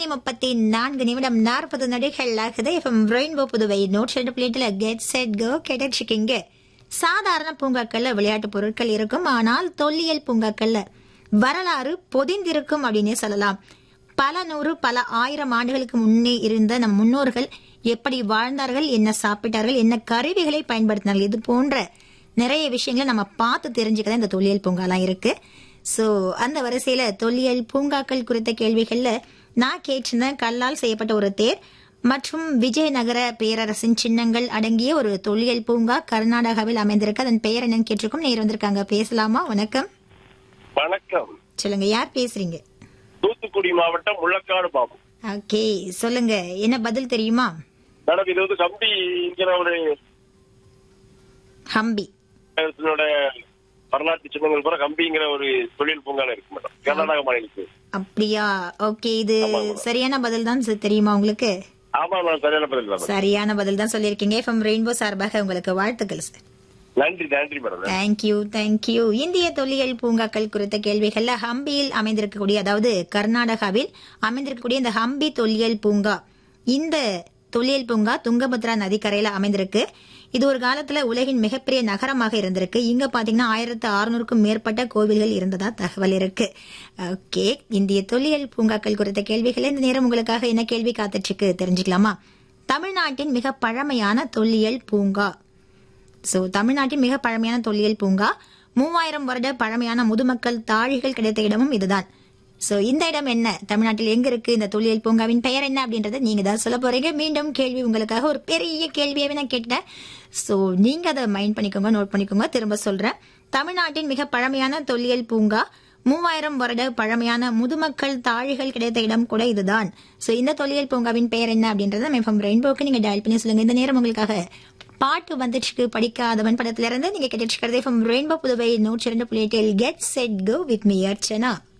மணி முப்பத்தி நான்கு நிமிடம் நாற்பது நொடிகள் ஆகுது எஃப்எம் ரெயின்போ புதுவை நூற்றி ரெண்டு பிளேட்ல கெட் செட் கோ கிடைச்சிருக்கீங்க சாதாரண பூங்காக்கள்ல விளையாட்டு பொருட்கள் இருக்கும் ஆனால் தொல்லியல் பூங்காக்கள்ல வரலாறு பொதிந்திருக்கும் அப்படின்னே சொல்லலாம் பல நூறு பல ஆயிரம் ஆண்டுகளுக்கு முன்னே இருந்த நம் முன்னோர்கள் எப்படி வாழ்ந்தார்கள் என்ன சாப்பிட்டார்கள் என்ன கருவிகளை பயன்படுத்தினார்கள் இது போன்ற நிறைய விஷயங்களை நம்ம பார்த்து தெரிஞ்சுக்கதான் இந்த தொல்லியல் பூங்காலாம் இருக்கு சோ அந்த வரிசையில தொல்லியல் பூங்காக்கள் குறித்த கேள்விகள்ல நான் கேட்டிருந்தேன் கல்லால் செய்யப்பட்ட ஒரு தேர் மற்றும் விஜயநகர பேரரசின் சின்னங்கள் அடங்கிய ஒரு தொல்லியல் பூங்கா கர்நாடகாவில் அமைந்திருக்கு அதன் பெயர் என்னன்னு கேட்டிருக்கோம் நேர் வந்திருக்காங்க பேசலாமா வணக்கம் வணக்கம் சொல்லுங்க யார் பேசுறீங்க தூத்துக்குடி மாவட்டம் முள்ளக்காடு பாபு ஓகே சொல்லுங்க என்ன பதில் தெரியுமா மேடம் இது வந்து கம்பிங்கிற ஒரு ஹம்பி இதனோட வரலாற்று சின்னங்கள் பூரா கம்பிங்கிற ஒரு தொழில் பூங்கால இருக்கு மேடம் கர்நாடக மாநிலத்துக்கு அப்படியா ஓகே இது சரியான பதில் தான் சார் தெரியுமா உங்களுக்கு ஆமா நான் சரியான பதில் தான் மேடம். சரியான பதில் தான் சொல்லியிருக்கீங்க எஃப்எம் ரெயின்போ சார்பாக உங்களுக்கு வாழ்த்துக்கள் சார் நன்றி நன்றி மேடம் தேங்க்யூ தேங்க்யூ இந்திய தொல்லியல் பூங்காக்கள் குறித்த கேள்விகள்ல ஹம்பியில் அமைந்திருக்கக்கூடிய அதாவது கர்நாடகாவில் அமைந்திருக்கக்கூடிய இந்த ஹம்பி தொல்லியல் பூங்கா இந்த தொல்லியல் பூங்கா துங்கபத்ரா நதிக்கரையில அமைந்திருக்கு இது ஒரு காலத்துல உலகின் மிகப்பெரிய நகரமாக இருந்திருக்கு இங்க பாத்தீங்கன்னா ஆயிரத்து அறுநூறுக்கும் மேற்பட்ட கோவில்கள் இருந்ததா தகவல் இருக்கு ஓகே இந்திய தொல்லியல் பூங்காக்கள் குறித்த கேள்விகள் இந்த நேரம் உங்களுக்காக என்ன கேள்வி காத்துட்டு இருக்கு தெரிஞ்சுக்கலாமா தமிழ்நாட்டின் மிக பழமையான தொல்லியல் பூங்கா சோ தமிழ்நாட்டின் மிக பழமையான தொல்லியல் பூங்கா மூவாயிரம் வருட பழமையான முதுமக்கள் தாழிகள் கிடைத்த இடமும் இதுதான் சோ இந்த இடம் என்ன தமிழ்நாட்டில் எங்க இருக்கு இந்த தொல்லியல் பூங்காவின் பெயர் என்ன அப்படின்றத நீங்க தான் சொல்ல போறீங்க மீண்டும் கேள்வி உங்களுக்காக ஒரு பெரிய கேள்வியாவே நான் கேட்டேன் சோ நீங்க அதை மைண்ட் பண்ணிக்கோங்க நோட் பண்ணிக்கோங்க திரும்ப சொல்றேன் தமிழ்நாட்டின் மிக பழமையான தொல்லியல் பூங்கா மூவாயிரம் வருட பழமையான முதுமக்கள் தாழிகள் கிடைத்த இடம் கூட இதுதான் சோ இந்த தொல்லியல் பூங்காவின் பெயர் என்ன அப்படின்றத எஃப்எம் ரெயின்போக்கு நீங்க டயல் பண்ணி சொல்லுங்க இந்த நேரம் உங்களுக்காக பாட்டு வந்துட்டு படிக்காதவன் படத்துல இருந்து நீங்க கேட்டுட்டு இருக்கிறது ரெயின்போ புதுவை நூற்றி ரெண்டு புள்ளி எட்டில் get set go with me Archana